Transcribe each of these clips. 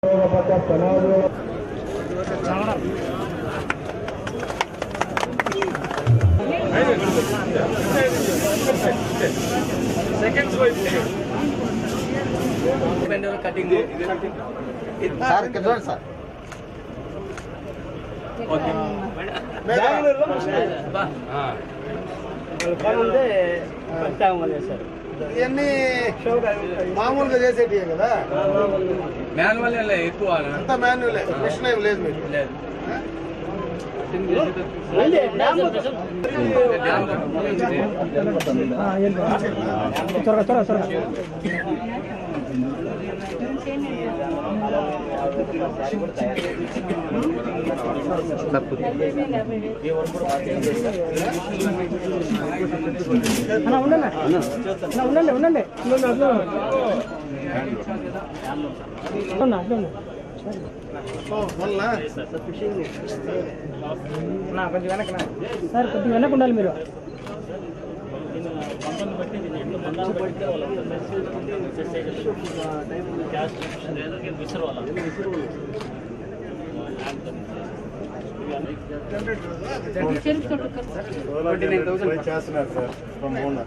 Cutting sir ఇక్కడ చూడండి sir ఉంటే పట్టాము సార్ ఇవన్నీ మామూలుగా చేసేటివే కదా మాన్యువల్ ఎక్కువ అంతా మాన్యువల్ మిషన్ ఏం లేదు మీకు లేదు ఉండండి ఉండండి వల్ల కొంచెం వెనక సార్ కొంచెం వెనక ఉండాలి మీరు చేస్తున్నారు సార్ ఫ్రమ్ ఓనర్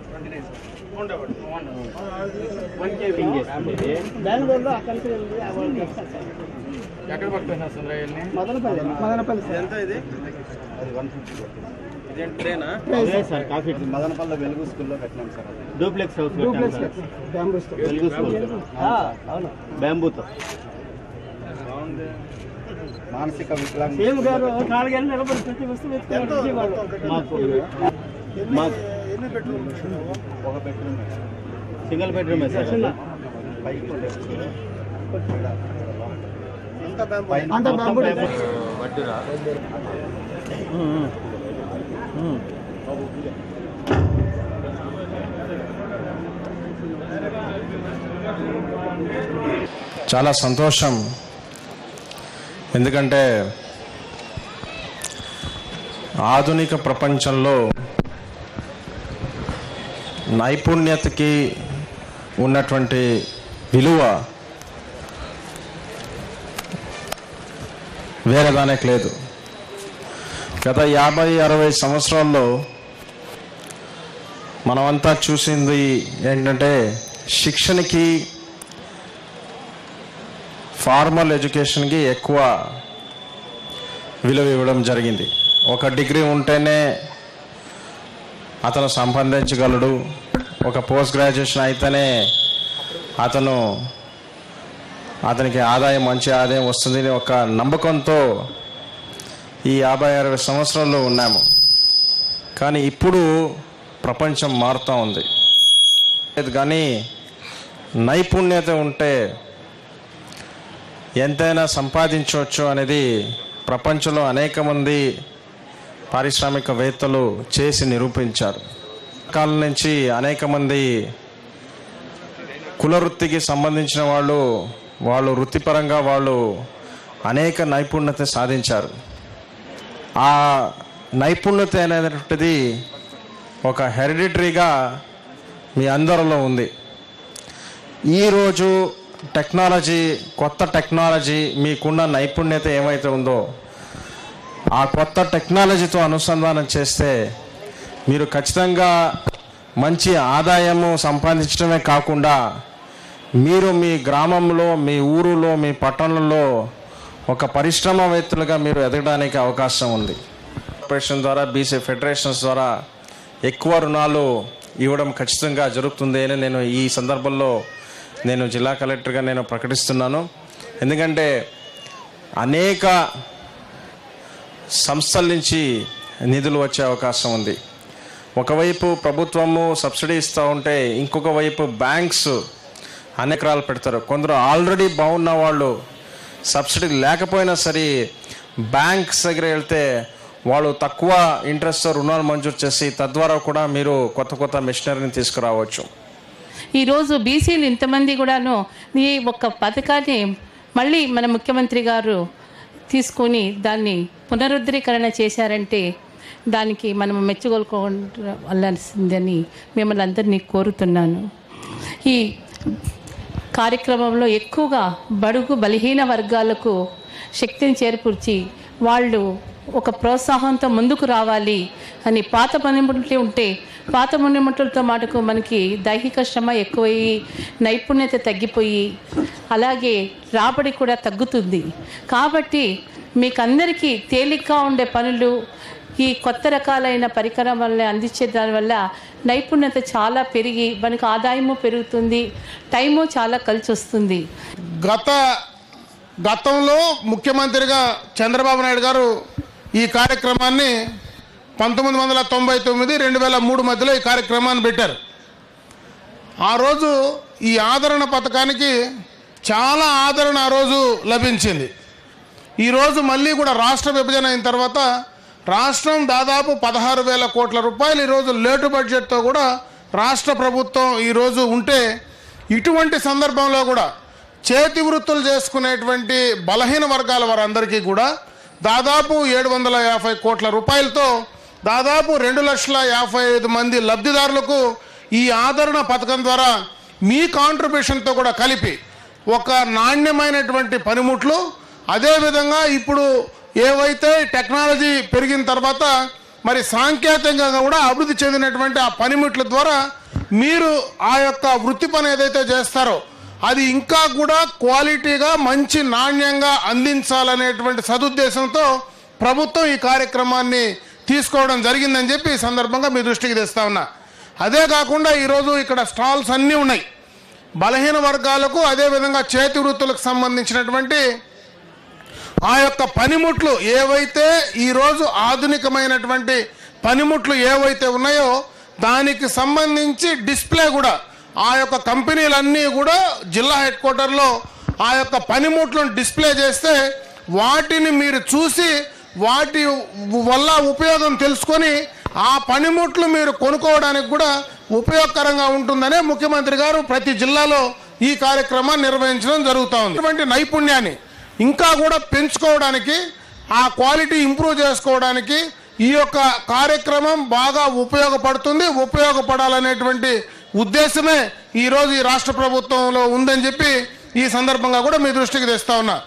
బెంగళూరులో అక్కడికి వెళ్ళి అవార్డు చేస్తారు సార్. ఎక్కడ పట్టుకున్నా సుందరయ్యని మదనపల్లి మదనపల్లి సార్ ఎంత ఇది అది వన్ ఫిఫ్టీ ఇదేంటి ట్రైనా సార్ కాఫీ మదనపల్లి వెలుగు స్కూల్లో పెట్టినాం సార్ అది డూప్లెక్స్ హౌస్ డూప్లెక్స్ బ్యాంబూస్ తో. వెలుగు స్కూల్ అవును బ్యాంబూతో మానసిక వికలాంగ సీఎం గారు నాలుగేళ్ళు నిలబడి ప్రతి వస్తువు ఎత్తుకుని వాళ్ళు మాకు ఎన్ని మాకు ఎన్ని బెడ్రూమ్ ఒక బెడ్రూమ్ సింగిల్ బెడ్రూమ్ సార్ చిన్న. పైకి అంతా బ్యాంబూ అంత బ్యాంబూ చాలా సంతోషం ఎందుకంటే ఆధునిక ప్రపంచంలో నైపుణ్యతకి ఉన్నటువంటి విలువ వేరే దానికి లేదు గత యాభై అరవై సంవత్సరాల్లో మనమంతా చూసింది ఏంటంటే శిక్షణకి ఫార్మల్ ఎడ్యుకేషన్కి ఎక్కువ విలువ ఇవ్వడం జరిగింది ఒక డిగ్రీ ఉంటేనే అతను సంపాదించగలడు ఒక పోస్ట్ గ్రాడ్యుయేషన్ అయితేనే అతను అతనికి ఆదాయం మంచి ఆదాయం వస్తుంది అని ఒక నమ్మకంతో ఈ యాభై అరవై సంవత్సరాల్లో ఉన్నాము కానీ ఇప్పుడు ప్రపంచం మారుతూ ఉంది లేదు కానీ నైపుణ్యత ఉంటే ఎంతైనా సంపాదించవచ్చు అనేది ప్రపంచంలో అనేక మంది పారిశ్రామికవేత్తలు చేసి నిరూపించారు కాలం నుంచి అనేక మంది కుల వృత్తికి సంబంధించిన వాళ్ళు వాళ్ళు వృత్తిపరంగా వాళ్ళు అనేక నైపుణ్యత సాధించారు ఆ నైపుణ్యత అనేటువంటిది ఒక హెరిడిటరీగా మీ అందరిలో ఉంది ఈరోజు టెక్నాలజీ కొత్త టెక్నాలజీ మీకున్న నైపుణ్యత ఏమైతే ఉందో ఆ కొత్త టెక్నాలజీతో అనుసంధానం చేస్తే మీరు ఖచ్చితంగా మంచి ఆదాయము సంపాదించడమే కాకుండా మీరు మీ గ్రామంలో మీ ఊరులో మీ పట్టణంలో ఒక పరిశ్రమవేత్తలుగా మీరు ఎదగడానికి అవకాశం ఉంది కార్పొరేషన్ ద్వారా బీసీ ఫెడరేషన్స్ ద్వారా ఎక్కువ రుణాలు ఇవ్వడం ఖచ్చితంగా జరుగుతుంది అని నేను ఈ సందర్భంలో నేను జిల్లా కలెక్టర్గా నేను ప్రకటిస్తున్నాను ఎందుకంటే అనేక సంస్థల నుంచి నిధులు వచ్చే అవకాశం ఉంది ఒకవైపు ప్రభుత్వము సబ్సిడీ ఇస్తూ ఉంటే ఇంకొక వైపు బ్యాంక్స్ అనేక రాలు పెడతారు కొందరు ఆల్రెడీ బాగున్న వాళ్ళు సబ్సిడీ లేకపోయినా సరే బ్యాంక్స్ దగ్గర వెళ్తే వాళ్ళు తక్కువ ఇంట్రెస్ట్తో రుణాలు మంజూరు చేసి తద్వారా కూడా మీరు కొత్త కొత్త మిషనరీని తీసుకురావచ్చు ఈరోజు బీసీలు ఇంతమంది కూడాను ఈ ఒక్క పథకాన్ని మళ్ళీ మన ముఖ్యమంత్రి గారు తీసుకొని దాన్ని పునరుద్ధరీకరణ చేశారంటే దానికి మనం మెచ్చుకోవాల్సిందని మిమ్మల్ని అందరినీ కోరుతున్నాను ఈ కార్యక్రమంలో ఎక్కువగా బడుగు బలహీన వర్గాలకు శక్తిని చేర్పుర్చి వాళ్ళు ఒక ప్రోత్సాహంతో ముందుకు రావాలి అని పాత పనిముట్లు ఉంటే పాత పనిముట్లతో మటుకు మనకి దైహిక శ్రమ ఎక్కువయ్యి నైపుణ్యత తగ్గిపోయి అలాగే రాబడి కూడా తగ్గుతుంది కాబట్టి మీకందరికీ తేలిగ్గా ఉండే పనులు ఈ కొత్త రకాలైన పరికరం వల్ల అందించే దానివల్ల నైపుణ్యత చాలా పెరిగి మనకు ఆదాయము పెరుగుతుంది టైము చాలా కలిసి వస్తుంది గత గతంలో ముఖ్యమంత్రిగా చంద్రబాబు నాయుడు గారు ఈ కార్యక్రమాన్ని పంతొమ్మిది వందల తొంభై తొమ్మిది రెండు వేల మూడు మధ్యలో ఈ కార్యక్రమాన్ని పెట్టారు ఆ రోజు ఈ ఆదరణ పథకానికి చాలా ఆదరణ ఆ రోజు లభించింది ఈరోజు మళ్ళీ కూడా రాష్ట్ర విభజన అయిన తర్వాత రాష్ట్రం దాదాపు పదహారు వేల కోట్ల రూపాయలు ఈరోజు లేటు బడ్జెట్తో కూడా రాష్ట్ర ప్రభుత్వం ఈరోజు ఉంటే ఇటువంటి సందర్భంలో కూడా చేతి వృత్తులు చేసుకునేటువంటి బలహీన వర్గాల వారందరికీ కూడా దాదాపు ఏడు వందల యాభై కోట్ల రూపాయలతో దాదాపు రెండు లక్షల యాభై ఐదు మంది లబ్ధిదారులకు ఈ ఆదరణ పథకం ద్వారా మీ కాంట్రిబ్యూషన్తో కూడా కలిపి ఒక నాణ్యమైనటువంటి పనిముట్లు అదేవిధంగా ఇప్పుడు ఏవైతే టెక్నాలజీ పెరిగిన తర్వాత మరి సాంకేతికంగా కూడా అభివృద్ధి చెందినటువంటి ఆ పనిముట్ల ద్వారా మీరు ఆ యొక్క వృత్తి పని ఏదైతే చేస్తారో అది ఇంకా కూడా క్వాలిటీగా మంచి నాణ్యంగా అందించాలనేటువంటి సదుద్దేశంతో ప్రభుత్వం ఈ కార్యక్రమాన్ని తీసుకోవడం జరిగిందని చెప్పి ఈ సందర్భంగా మీ దృష్టికి తెస్తా ఉన్నా అదే కాకుండా ఈరోజు ఇక్కడ స్టాల్స్ అన్నీ ఉన్నాయి బలహీన వర్గాలకు అదేవిధంగా చేతి వృత్తులకు సంబంధించినటువంటి ఆ యొక్క పనిముట్లు ఏవైతే ఈరోజు ఆధునికమైనటువంటి పనిముట్లు ఏవైతే ఉన్నాయో దానికి సంబంధించి డిస్ప్లే కూడా ఆ యొక్క కంపెనీలన్నీ కూడా జిల్లా హెడ్ క్వార్టర్లో ఆ యొక్క పనిముట్లను డిస్ప్లే చేస్తే వాటిని మీరు చూసి వాటి వల్ల ఉపయోగం తెలుసుకొని ఆ పనిముట్లు మీరు కొనుక్కోవడానికి కూడా ఉపయోగకరంగా ఉంటుందనే ముఖ్యమంత్రి గారు ప్రతి జిల్లాలో ఈ కార్యక్రమాన్ని నిర్వహించడం జరుగుతూ ఉంది ఇటువంటి నైపుణ్యాన్ని ఇంకా కూడా పెంచుకోవడానికి ఆ క్వాలిటీ ఇంప్రూవ్ చేసుకోవడానికి ఈ యొక్క కార్యక్రమం బాగా ఉపయోగపడుతుంది ఉపయోగపడాలనేటువంటి ఉద్దేశమే ఈరోజు ఈ రాష్ట్ర ప్రభుత్వంలో ఉందని చెప్పి ఈ సందర్భంగా కూడా మీ దృష్టికి తెస్తా ఉన్నా